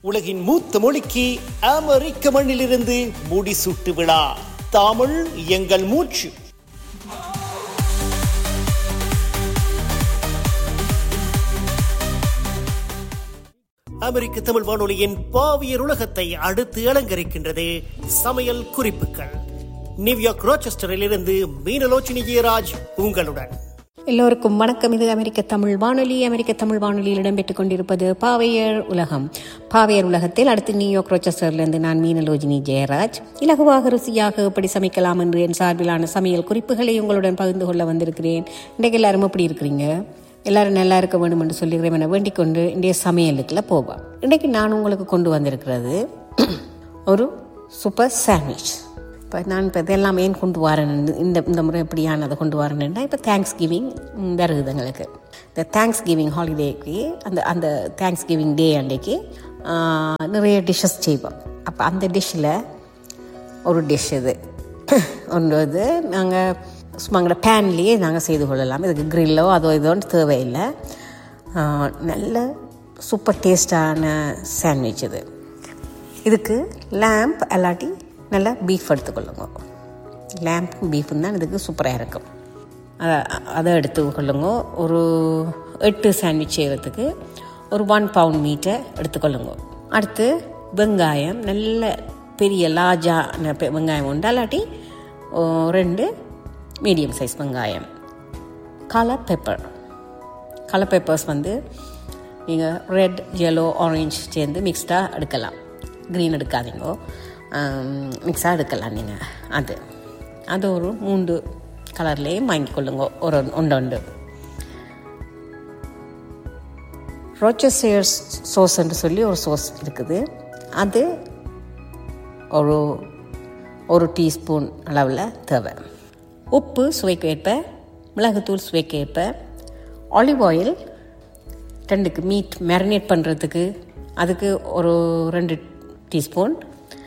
உலகின் மூத்த மொழிக்கு அமெரிக்க மண்ணிலிருந்து முடிசூட்டு விழா தமிழ் எங்கள் மூச்சு அமெரிக்க தமிழ் வானொலியின் பாவியர் உலகத்தை அடுத்து அலங்கரிக்கின்றது சமையல் குறிப்புகள் நியூயார்க் ரோச்செஸ்டரில் இருந்து மீனலோச்சினி ஜெயராஜ் உங்களுடன் எல்லோருக்கும் வணக்கம் இது அமெரிக்க தமிழ் வானொலி அமெரிக்க தமிழ் வானொலியில் இடம்பெற்றுக் கொண்டிருப்பது பாவையர் உலகம் பாவையர் உலகத்தில் அடுத்து நியூயார்க் ரோச்சஸ்டர்லேருந்து நான் மீனலோஜினி ஜெயராஜ் இலகுவாக ருசியாக எப்படி சமைக்கலாம் என்று என் சார்பிலான சமையல் குறிப்புகளை உங்களுடன் பகிர்ந்து கொள்ள வந்திருக்கிறேன் இன்றைக்கு எல்லாரும் எப்படி இருக்கிறீங்க எல்லாரும் நல்லா இருக்க வேண்டும் என்று சொல்லுகிறேன் என வேண்டிக் கொண்டு இன்றைய சமையலுக்குள்ள போவோம் இன்றைக்கு நான் உங்களுக்கு கொண்டு வந்திருக்கிறது ஒரு சூப்பர் சாண்ட்விச் இப்போ நான் இப்போ இதெல்லாம் ஏன் கொண்டு வரேன் இந்த இந்த முறை எப்படியானதை கொண்டு வரேன்னா இப்போ தேங்க்ஸ் கிவிங் வருகுது எங்களுக்கு இந்த தேங்க்ஸ் கிவிங் ஹாலிடேக்கு அந்த அந்த தேங்க்ஸ் கிவிங் டே அன்றைக்கு ஆஹ், நிறைய டிஷ்ஷஸ் செய்வோம் அப்போ அந்த டிஷ்ஷில் ஒரு டிஷ் இது ஒன்று இது நாங்கள் சும்மா எங்களோட பேன்லேயே நாங்கள் செய்து கொள்ளலாம் இதுக்கு க்ரில்லோ அதோ இதோன்னு தேவையில்லை ஆஹ், நல்ல சூப்பர் டேஸ்டான சாண்ட்விச் இது இதுக்கு லேம்ப் அல்லாட்டி நல்லா பீஃப் எடுத்துக்கொள்ளுங்க லேம்ப் பீஃபும் தான் இதுக்கு சூப்பராக இருக்கும் அதை அதை எடுத்துக்கொள்ளுங்க ஒரு எட்டு சாண்ட்விச் செய்கிறதுக்கு ஒரு ஒன் பவுண்ட் மீட்டை எடுத்துக்கொள்ளுங்க அடுத்து வெங்காயம் நல்ல பெரிய லார்ஜான பெ- வெங்காயம் உண்டு அல்லாட்டி ஓ, ரெண்டு மீடியம் சைஸ் வெங்காயம் கலர் பெப்பர் கலர் பெப்பர்ஸ் வந்து நீங்கள் ரெட் yellow ஆரஞ்சு சேர்ந்து மிக்ஸ்டாக எடுக்கலாம் க்ரீன் எடுக்காதீங்க மிக்ஸாக எடுக்கலாம் நீங்கள் அது அது ஒரு மூன்று கலர்லேயே வாங்கிக்கொள்ளுங்க ஒரு ஒன்று உண்டு ரோச்சசேர்ஸ் சோஸ்ன்னு சொல்லி ஒரு சோஸ் இருக்குது அது ஒரு ஒரு டீஸ்பூன் அளவில் தேவை உப்பு சுவைக்கு ஏற்ப மிளகுத்தூள் சுவைக்கு ஏற்ப ஆலிவ் ஆயில் ரெண்டுக்கு மீட் மேரினேட் பண்ணுறதுக்கு அதுக்கு ஒரு ரெண்டு டீஸ்பூன்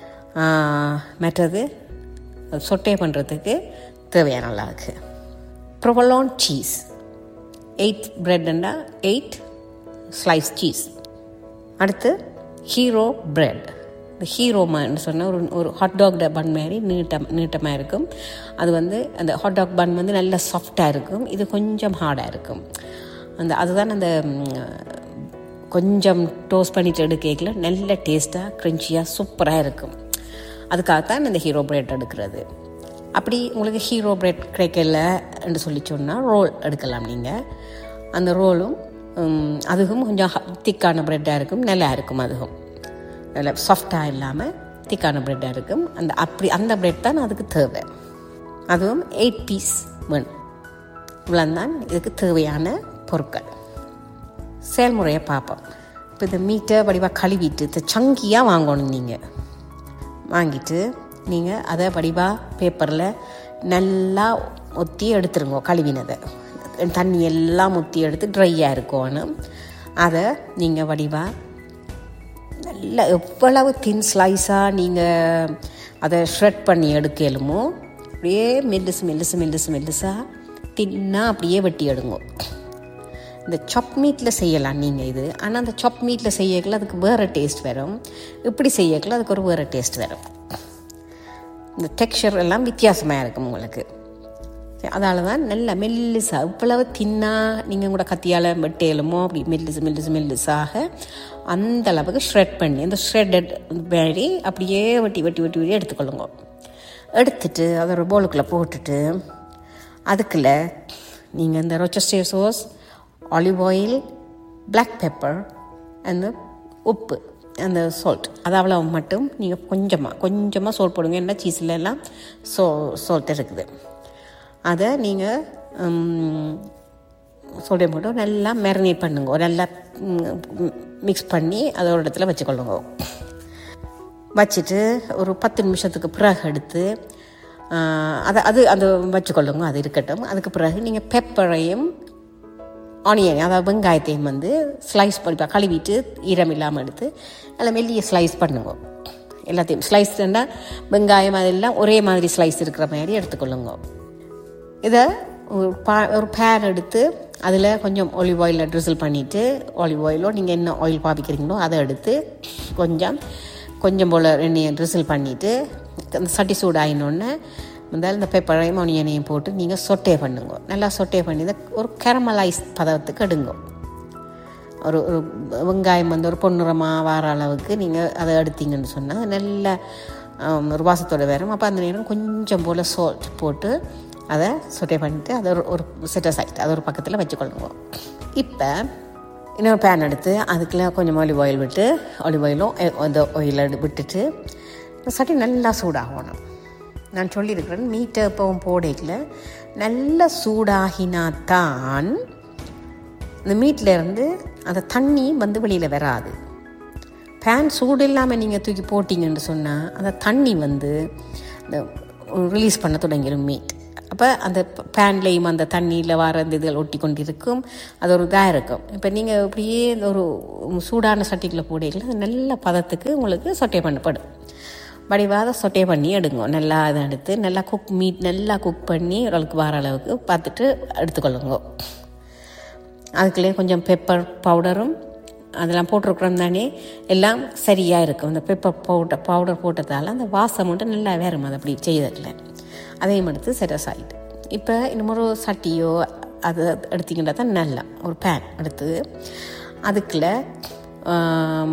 மற்றது சொட்டே பண்ணுறதுக்கு தேவையான அளவுக்கு ப்ரொவலான் சீஸ் எயிட் பிரெட்னா எயிட் ஸ்லைஸ் சீஸ் அடுத்து ஹீரோ பிரெட் இந்த ஹீரோமான்னு சொன்ன ஒரு ஒரு ஹாட் டாக் பன் மாதிரி நீட்டம் நீட்டமாக இருக்கும் அது வந்து அந்த ஹாட் டாக் பன் வந்து நல்ல சாஃப்டாக இருக்கும் இது கொஞ்சம் ஹார்டாக இருக்கும் அந்த அதுதான் அந்த ம், கொஞ்சம் டோஸ்ட் பண்ணிட்டு எடுக்கல நல்ல டேஸ்ட்டாக க்ரன்ச்சியாக சூப்பராக இருக்கும் அதுக்காகத்தான் இந்த ஹீரோ பிரெட் எடுக்கிறது அப்படி உங்களுக்கு ஹீரோ பிரெட் கிடைக்கல என்று சொல்லி சொன்னால் ரோல் எடுக்கலாம் நீங்கள் அந்த ரோலும் ம், அதுவும் கொஞ்சம் திக்கான ப்ரெட்டாக இருக்கும் நல்லா இருக்கும் அதுவும் நல்ல சாஃப்டாக இல்லாமல் திக்கான ப்ரெட்டாக இருக்கும் அந்த அப்படி அந்த பிரெட் தான் அதுக்கு தேவை அதுவும் எயிட் பீஸ் வேணும் இவ்வளோதான் இதுக்கு தேவையான பொருட்கள் செயல்முறையை பார்ப்போம் இப்போ இந்த மீட்டை வடிவாக கழுவிட்டு இந்த சங்கியாக வாங்கணும் நீங்கள் வாங்கிட்டு நீங்கள் அதை வடிவாக பேப்பரில் நல்லா ஒத்தி எடுத்துருங்க கழுவினதை தண்ணி எல்லாம் ஊற்றி எடுத்து ட்ரையாக இருக்கணும் அதை நீங்கள் வடிவாக நல்ல எவ்வளவு தின் ஸ்லைஸாக நீங்கள் அதை ஷ்ரெட் பண்ணி எடுக்கலுமோ அப்படியே மெல்லுசு மெல்லுசு மெல்லுசு மெல்லுசாக தின்னாக அப்படியே வெட்டி எடுங்க இந்த சாப் மீட்டில் செய்யலாம் நீங்கள் இது ஆனால் அந்த சாப் மீட்டில் செய்யக்கல அதுக்கு வேறு டேஸ்ட் வரும் இப்படி செய்யக்கல அதுக்கு ஒரு வேறு டேஸ்ட் வரும் இந்த டெக்ஸ்சர் எல்லாம் வித்தியாசமாக இருக்கும் உங்களுக்கு அதால தான் நல்ல மெல்லிசா இவ்வளவு தின்னா நீங்கள் கூட கத்தியால் வெட்டையலுமோ அப்படி மெல்லிசு மெல்லிசு மெல்லிசாக அந்த அளவுக்கு ஷ்ரெட் பண்ணி அந்த ஷ்ரெட்டட் மாதிரி அப்படியே வெட்டி வெட்டி வெட்டி வெட்டி எடுத்துக்கொள்ளுங்க எடுத்துட்டு அதை ஒரு பவுலுக்குள்ளே போட்டுட்டு அதுக்குள்ள நீங்கள் இந்த Rochester sauce olive oil black pepper அந்த உப்பு அந்த சால்ட் அது அவ்வளோ மட்டும் நீங்கள் கொஞ்சமாக கொஞ்சமாக சோல் போடுங்க ஏன்னா சீஸில் எல்லாம் சோ சால்ட் இருக்குது அதை நீங்கள் சோடியம் போட்டு நல்லா மேரினேட் பண்ணுங்க நல்லா மிக்ஸ் பண்ணி அதை ஒரு இடத்துல வச்சுக்கொள்ளுங்க வச்சுட்டு ஒரு பத்து நிமிஷத்துக்கு பிறகு எடுத்து ஆஹ், அதை அது அந்த வச்சுக்கொள்ளுங்க அது இருக்கட்டும் அதுக்கு பிறகு நீங்கள் பெப்பரையும் ஆனியன் அதாவது வெங்காயத்தையும் வந்து ஸ்லைஸ் பண்ணி கழுவிட்டு ஈரம் இல்லாமல் எடுத்து அதில் மெல்லிய ஸ்லைஸ் பண்ணுங்க எல்லாத்தையும் ஸ்லைஸ்னா வெங்காயம் அதெல்லாம் ஒரே மாதிரி ஸ்லைஸ் இருக்கிற மாதிரி எடுத்துக்கொள்ளுங்க இதை ஒரு பா ஒரு பேன் எடுத்து அதில் கொஞ்சம் ஒலிவ் ஆயிலில் ட்ரிசில் பண்ணிவிட்டு ஒலிவ் ஆயிலோ நீங்கள் என்ன ஆயில் பாவிக்கிறீங்களோ அதை எடுத்து கொஞ்சம் கொஞ்சம் போல் எண்ணெயை ட்ரிசில் பண்ணிவிட்டு அந்த சட்டி சூடாயினோடனே முதல்ல இந்த பெப்பரையும் ஒனியனையும் போட்டு நீங்கள் சொட்டே பண்ணுங்க நல்லா சொட்டே பண்ணி இதை ஒரு கேரமலைஸ் பதத்துக்கு எடுங்க ஒரு ஒரு வெங்காயம் வந்து ஒரு பொன்னிறமாக வர அளவுக்கு நீங்கள் அதை எடுத்தீங்கன்னு சொன்னால் நல்ல ஆம், ஒரு வாசத்தோட வரும் அப்போ அந்த நேரம் கொஞ்சம் போல் சால்ட் போட்டு அதை சொட்டே பண்ணிவிட்டு அதை ஒரு ஒரு செட்ட சைட் அதை ஒரு பக்கத்தில் வச்சுக்கொள்ளுங்க இப்போ இன்னொரு பேன் எடுத்து அதுக்குள்ள கொஞ்சம் ஆலிவ் ஆயில் விட்டு ஆலிவ் ஆயிலும் அந்த ஆயில் விட்டுட்டு இந்த சட்டி நல்லா சூடாகணும் நான் சொல்லியிருக்கிறேன் மீட்டை எப்பவும் போடையில் நல்லா சூடாகினாத்தான் இந்த மீட்டில் இருந்து அந்த தண்ணி வந்து வெளியில் வராது பேன் சூடு இல்லாமல் நீங்கள் தூக்கி போட்டிங்கன்னு சொன்னால் அந்த தண்ணி வந்து இந்த ரிலீஸ் பண்ண தொடங்கிடும் மீட் அப்போ அந்த பேன்லேயும் அந்த தண்ணியில் வர அந்த இதுகள் ஒட்டி கொண்டு இருக்கும் அது ஒரு இதாக இருக்கும் இப்போ நீங்கள் இப்படியே இந்த ஒரு சூடான சட்டிக்குள்ளே போடையில் அது நல்ல பதத்துக்கு உங்களுக்கு சொட்டை பண்ணப்படும் வடிவாத சொட்டே பண்ணி எடுங்க நல்லா அதை எடுத்து நல்லா குக் மீட் நல்லா குக் பண்ணி ஓரளவுக்கு வர அளவுக்கு பார்த்துட்டு எடுத்துக்கொள்ளுங்க அதுக்குள்ளே கொஞ்சம் பெப்பர் பவுடரும் அதெல்லாம் போட்டிருக்கிறோம் தானே எல்லாம் சரியாக இருக்கும் அந்த பெப்பர் பவுடர் பவுடர் போட்டதால் அந்த வாசம் மட்டும் நல்லா வரும் அது அப்படி செய்யறதுல அதையும் எடுத்து செட்டஸ் ஆகிட்டு இப்போ இன்னொரு சட்டியோ அது எடுத்திங்கன்னா தான் நல்லா ஒரு பேன் எடுத்து அதுக்குள்ள ஆம்,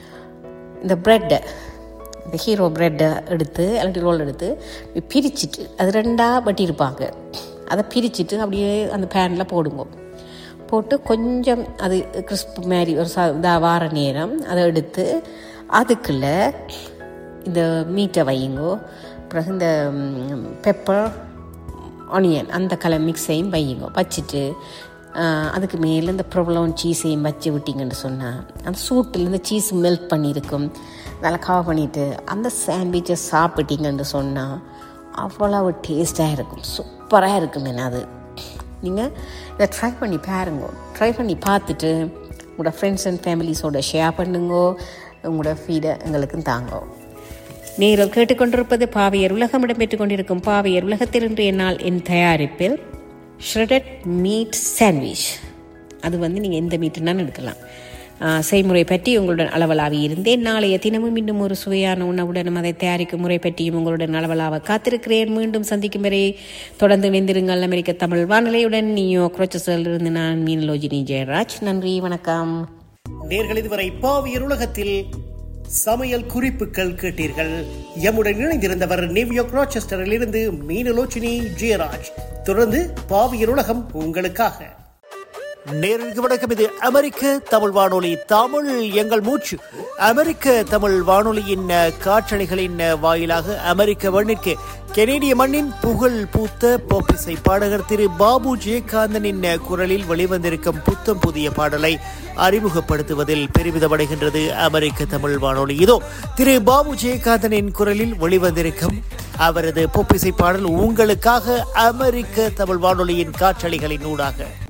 இந்த ப்ரெட்டை இந்த ஹீரோ ப்ரெட்டை எடுத்து இல்லாட்டி ரோல் எடுத்து இப்படி பிரிச்சுட்டு அது ரெண்டாக வெட்டியிருப்பாங்க அதை பிரிச்சுட்டு அப்படியே அந்த பேனில் போடுங்க போட்டு கொஞ்சம் அது கிறிஸ்ப் மாதிரி ஒரு ச இதாக வார நேரம் அதை எடுத்து அதுக்குள்ள இந்த மீட்டை வையுங்கோ பிறகு இந்த பெப்பர் ஆனியன் அந்த கலர் மிக்ஸையும் வையுங்க வச்சுட்டு ஆஹ், அதுக்கு மேலே இந்த ப்ரொவலோன் சீஸையும் வச்சு விட்டிங்கன்னு சொன்னால் அந்த சூட்டில் இந்த சீஸ் மெல்ட் பண்ணியிருக்கும் அதெல்லாம் கவர் பண்ணிவிட்டு அந்த சாண்ட்விச்சை சாப்பிட்டீங்கன்னு சொன்னால் அவ்வளவு டேஸ்ட்டாக இருக்கும் சூப்பராக இருக்குங்க அது நீங்கள் இதை ட்ரை பண்ணி பாருங்க ட்ரை பண்ணி பார்த்துட்டு உங்களோட ஃப்ரெண்ட்ஸ் அண்ட் ஃபேமிலிஸோட ஷேர் பண்ணுங்கோ உங்களோட ஃபீடை எங்களுக்கும் தாங்கோ நீங்கள் கேட்டுக்கொண்டிருப்பது பாவையர் உலகம் இடம்பெற்றுக் கொண்டிருக்கும் பாவையர் உலகத்தில் இன்றைய நாள் என் தயாரிப்பில் ஷ்ரெடட் மீட் சாண்ட்விச் அது வந்து நீங்கள் எந்த மீட்டுனாலும் எடுக்கலாம் ஆ, செய்முறை பற்றி உங்களுடன் அளவலாவி இருந்தேன் நாளைய தினமும் இன்னும் ஒரு சுவையான உணவுடனும் அதை தயாரிக்கும் முறை பற்றியும் உங்களுடன் அளவலாவ காத்திருக்கிறேன் மீண்டும் சந்திக்கும் வரை தொடர்ந்து இணைந்திருங்கள் அமெரிக்க தமிழ் வானிலையுடன் நியோ இருந்து நான் மீனலோஜினி ஜெயராஜ் நன்றி வணக்கம் நேர்கள் இதுவரை பாவியர் உலகத்தில் சமையல் குறிப்புகள் கேட்டீர்கள் எம்முடன் இணைந்திருந்தவர் நியூயார்க் ராச்செஸ்டரில் இருந்து மீனலோச்சினி ஜெயராஜ் தொடர்ந்து பாவியர் உலகம் உங்களுக்காக நேருக்கு வணக்கம் இது அமெரிக்க தமிழ் வானொலி தமிழ் எங்கள் மூச்சு அமெரிக்க தமிழ் வானொலியின் அஹ், காற்றலைகளின் அஹ், வாயிலாக அமெரிக்க மண்ணிற்கு கெனேடிய மண்ணின் புகழ் பூத்த போப்பிசை பாடகர் திரு பாபு ஜெயகாந்தனின் அஹ், குரலில் வெளிவந்திருக்கும் புத்தம் புதிய பாடலை அறிமுகப்படுத்துவதில் பெருமிதமடைகின்றது அமெரிக்க தமிழ் வானொலி இதோ திரு பாபு ஜெயகாந்தனின் குரலில் வெளிவந்திருக்கும் அவரது பொப்பிசை பாடல் உங்களுக்காக அமெரிக்க தமிழ் வானொலியின் காற்றலைகளின் ஊடாக